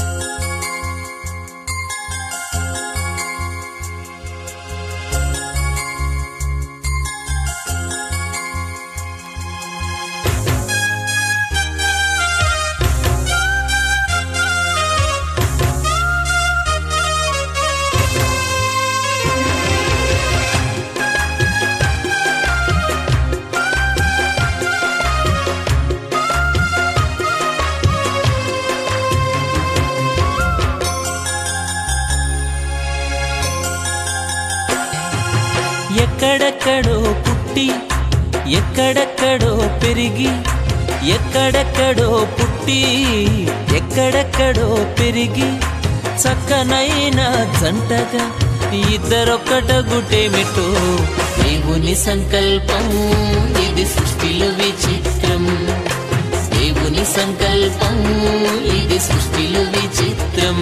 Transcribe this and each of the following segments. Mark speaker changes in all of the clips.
Speaker 1: ఎక్కడెక్కడో పుట్టి ఎక్కడెక్కడో పెరిగి ఎక్కడెక్కడో పుట్టి ఎక్కడెక్కడో పెరిగి చక్కనైన జంటగా ఇద్దరొక్కటగుటేమిటో దేవుని సంకల్పం ఇది సృష్టిలో విచిత్రం దేవుని సంకల్పం ఇది సృష్టిలో విచిత్రం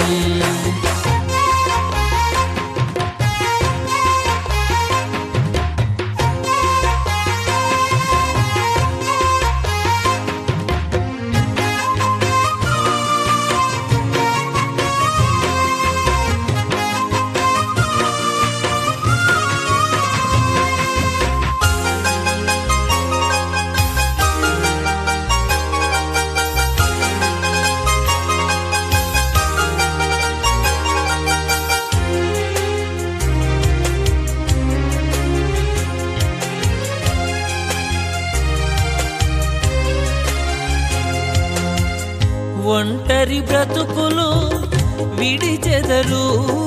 Speaker 1: ఒంటరి బ్రతుకులు విడిచెదరు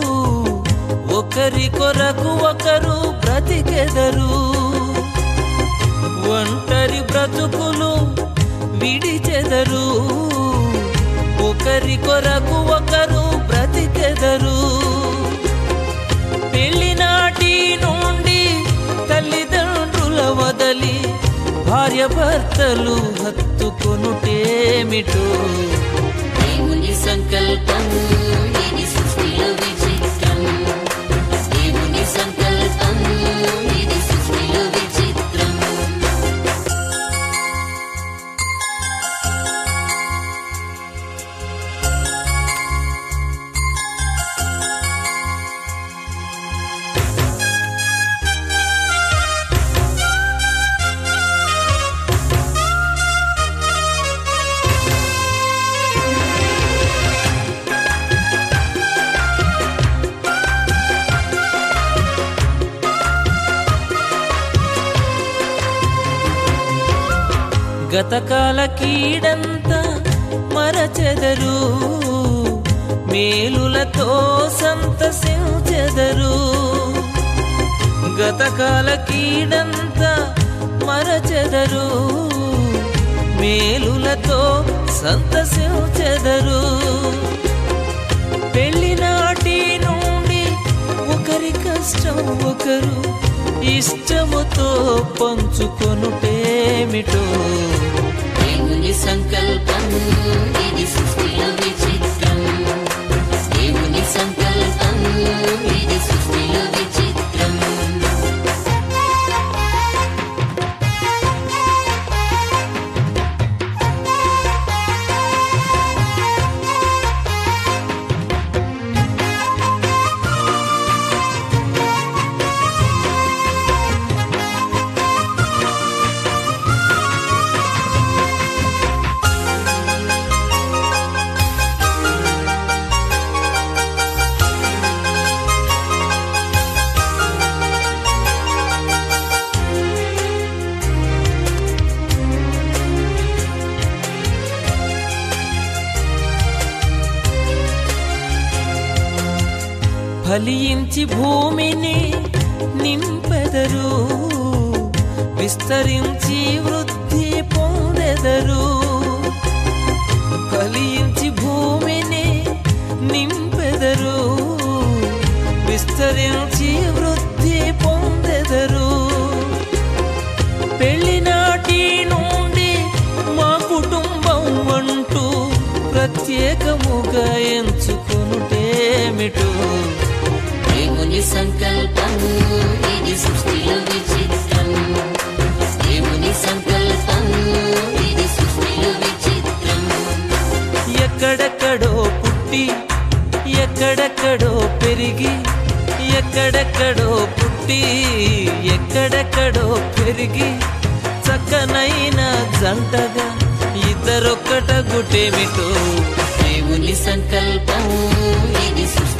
Speaker 1: ఒకరి కొరకు ఒకరు బ్రతికెదరు ఒంటరి బ్రతుకులు విడిచెదరు ఒకరి కొరకు ఒకరు బ్రతికెదరు పెళ్లినాటి నుండి తల్లిదండ్రుల వదలి భార్య భర్తలు హత్తుకొనుటేమిటో దేవుని సంకల్పం ఇది సృష్టిలో విచిత్రం దేవుని సంకల్పం ఇది సృష్టిలో విచిత్రం గతకాల కీడంతా మరచెదరు మేలులతో సంతసించెదరు గతకాల కీడంతా మరచెదరు మేలులతో సంతసించెదరు పెళ్లినాటి నుండి ఒకరి కష్టం ఒకరు ఇష్టముతో పంచుకొనుటేమిటో దేవుని సంకల్పం ఇది సృష్టిలో విచిత్రం దేవుని సంకల్పం ఇది సృష్టిలో విచిత్రం ఫలించి భూమిని నింపెదరు విస్తరించి వృద్ధి పొందెదరు ఫలించి భూమిని నింపెదరు విస్తరించి వృద్ధి పొందెదరు పెళ్లినాటి నుండి మా కుటుంబం అంటూ ప్రత్యేకముగా ఎంచుకొనుటేమిటో దేవుని సంకల్పం ఇది సృష్టిలో విచిత్రం దేవుని సంకల్పం ఇది సృష్టిలో విచిత్రం ఎక్కడెక్కడో పుట్టి పుట్టి ఎక్కడెక్కడో పెరిగి ఎక్కడెక్కడో పుట్టి ఎక్కడెక్కడో పెరిగి చక్కనైన జంటగా ఇద్దరొక్కట గుటేమిటో దేవుని సంకల్పం ఇది సృష్టి